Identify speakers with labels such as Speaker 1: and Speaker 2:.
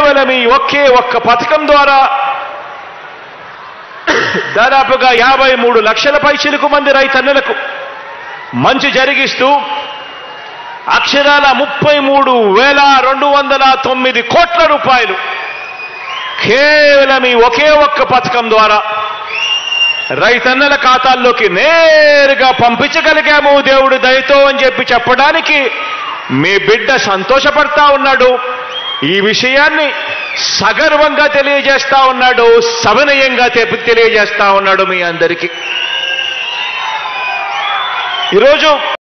Speaker 1: కేవలం ఈ ఒకే ఒక్క పథకం ద్వారా దాదాపుగా యాభై మూడు లక్షల పైచిలకు మంది రైతన్నలకు మంచి జరిగిస్తూ అక్షరాల ముప్పై మూడు వేల రెండు వందల తొమ్మిది కోట్ల రూపాయలు కేవలం ఈ ఒకే ఒక్క పథకం ద్వారా రైతన్నల ఖాతాల్లోకి నేరుగా పంపించగలిగాము దేవుడు దయతో అని చెప్పి చెప్పడానికి మీ బిడ్డ సంతోషపడతా ఉన్నాడు ఈ విషయాన్ని సగర్వంగా తెలియజేస్తా ఉన్నాడు సవినయంగా తె- తెలియజేస్తా ఉన్నాడు మీ అందరికీ ఈరోజు